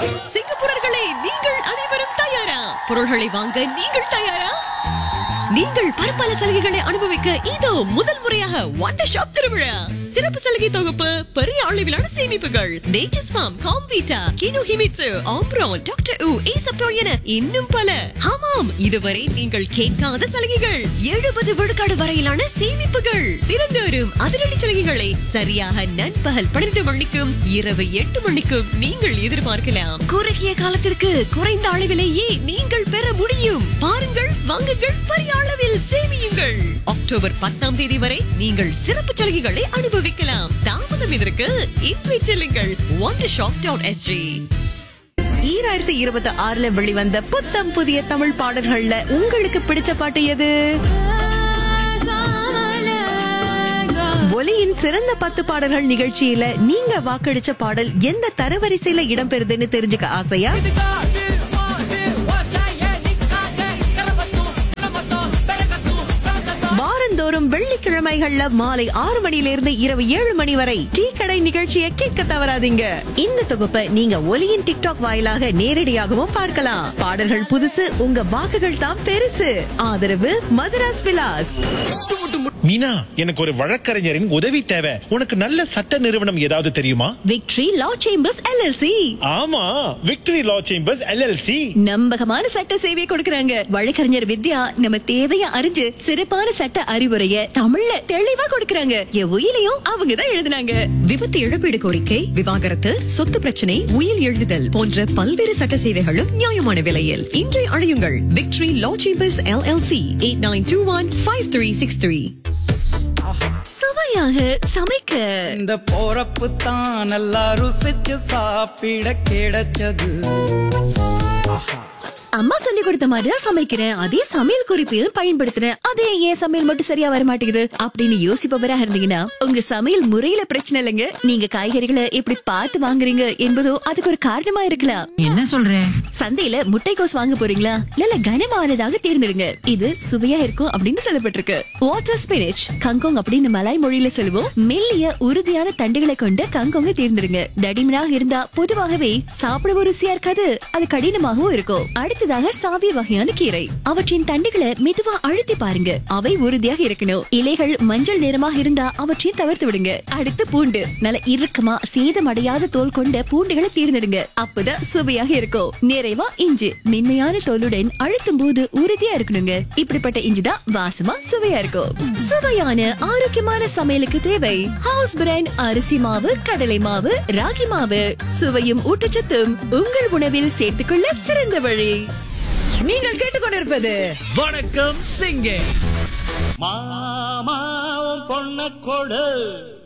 சிங்கப்பூரர்களே நீங்கள் அனைவரும் தயாரா பொருள்களை வாங்க நீங்கள் தயாரா நீங்கள் பற்பல சலுகைகளை அனுபவிக்க இதோ முதல் முறையாக வண்டர் ஷாப் திருவிழா சிறப்பு சலுகை தொகுப்பு பெரிய அளவிலான சேமிப்புகள் நேச்சர்ஸ் ஃபார்ம் காம்வீட்டா கினோ ஹிமிட்சு ஆம்ப்ரோன் டாக்டர் உ ஈசப்போ என இன்னும் பல ஆமாம் இதுவரை நீங்கள் கேட்காத சலுகைகள் எழுபது விழுக்காடு வரையிலான சேமிப்புகள் தினந்தோறும் அதிரடி சலுகைகளை சரியாக நண்பகல் பன்னிரண்டு மணிக்கும் இரவு எட்டு மணிக்கும் நீங்கள் எதிர்பார்க்கலாம் குறுகிய காலத்திற்கு குறைந்த அளவிலேயே நீங்கள் பெற முடியும் பாருங்கள் வாங்குங்கள் பெரிய அளவில் சேமியுங்கள் அக்டோபர் பத்தாம் தேதி வரை நீங்கள் சிறப்பு சலுகைகளை அனுபவிக்கலாம் தாமதம் இதற்கு இன்றை செல்லுங்கள் ஒன் ஷாப் டாட் எஸ்ஜி ஈராயிரத்தி இருபத்தி ஆறுல வெளிவந்த புத்தம் புதிய தமிழ் பாடல்கள்ல உங்களுக்கு பிடிச்ச பாட்டு எது ஒலியின் சிறந்த பத்து பாடல்கள் நிகழ்ச்சியில நீங்க வாக்களிச்ச பாடல் எந்த தரவரிசையில இடம்பெறுதுன்னு தெரிஞ்சுக்க ஆசையா வாரந்தோறும் வெள்ளிக்கிழமைகள்ல மாலை ஆறு மணியிலிருந்து இரவு ஏழு மணி வரை டீ கடை நிகழ்ச்சியை கேட்க தவறாதீங்க இந்த தொகுப்பை நீங்க ஒலியின் டிக்டாக் வாயிலாக நேரடியாகவும் பார்க்கலாம் பாடல்கள் புதுசு உங்க வாக்குகள் தான் பெருசு ஆதரவு மதுராஸ் விலாஸ் மீனா எனக்கு ஒரு வழக்கறிஞரின் உதவி தேவை உனக்கு நல்ல சட்ட நிறுவனம் ஏதாவது தெரியுமா விக்டரி லா சேம்பர்ஸ் எல்எல்சி ஆமா விக்டரி லா சேம்பர்ஸ் எல்எல்சி நம்பகமான சட்ட சேவையை கொடுக்கறாங்க வழக்கறிஞர் வித்யா நம்ம தேவைய அறிஞ்சு சிறப்பான சட்ட அறிவுரைய தமிழ்ல தெளிவா கொடுக்கறாங்க என் உயிலையும் அவங்க தான் எழுதுனாங்க விபத்து இழப்பீடு கோரிக்கை விவாகரத்து சொத்து பிரச்சனை உயில் எழுதுதல் போன்ற பல்வேறு சட்ட சேவைகளும் நியாயமான விலையில் இன்றை அழையுங்கள் victory law chambers LLC eight nine two one five three six three சுவையாக சமைக்க இந்த போறப்பு தான் நல்லா ருசிச்சு சாப்பிட கிடைச்சது அம்மா சொல்லி கொடுத்த மாதிரி தான் சமைக்கிறேன் அதே சமையல் குறிப்பையும் பயன்படுத்துறேன் அதே ஏன் சமையல் மட்டும் சரியா வர மாட்டேங்குது அப்படின்னு யோசிப்பவரா இருந்தீங்கன்னா உங்க சமையல் முறையில பிரச்சனை இல்லைங்க நீங்க காய்கறிகளை எப்படி பார்த்து வாங்குறீங்க என்பதோ அதுக்கு ஒரு காரணமா இருக்கலாம் என்ன சொல்ற சந்தையில முட்டைக்கோஸ் வாங்க போறீங்களா இல்ல கனமானதாக தேர்ந்தெடுங்க இது சுவையா இருக்கும் அப்படின்னு சொல்லப்பட்டிருக்கு வாட்டர் ஸ்பிரிச் கங்கோங் அப்படின்னு மலாய் மொழியில சொல்லுவோம் மெல்லிய உறுதியான தண்டுகளை கொண்ட கங்கோங்க தேர்ந்தெடுங்க தடிமனாக இருந்தா பொதுவாகவே சாப்பிடவும் ருசியா இருக்காது அது கடினமாகவும் இருக்கும் அடுத்ததாக சாவிய வகையான கீரை அவற்றின் தண்டுகளை மெதுவா அழுத்தி பாருங்க அவை உறுதியாக இருக்கணும் இலைகள் மஞ்சள் நிறமாக இருந்தா அவற்றையும் தவிர்த்து விடுங்க அடுத்து பூண்டு நல்ல இறுக்கமா சேதமடையாத தோல் கொண்ட பூண்டுகளை தேர்ந்தெடுங்க அப்பதான் சுவையாக இருக்கும் நிறைவா இஞ்சி மென்மையான தோலுடன் அழுத்தும் போது உறுதியா இருக்கணுங்க இப்படிப்பட்ட இஞ்சி தான் வாசமா சுவையா இருக்கும் சுவையான ஆரோக்கியமான சமையலுக்கு தேவை ஹவுஸ் பிராண்ட் அரிசி மாவு கடலை மாவு ராகி மாவு சுவையும் ஊட்டச்சத்தும் உங்கள் உணவில் சேர்த்துக்கொள்ள சிறந்த வழி நீங்கள் கேட்டுக்கொண்டிருப்பது வணக்கம் சிங்கே மாமாவும் பொண்ண கொடு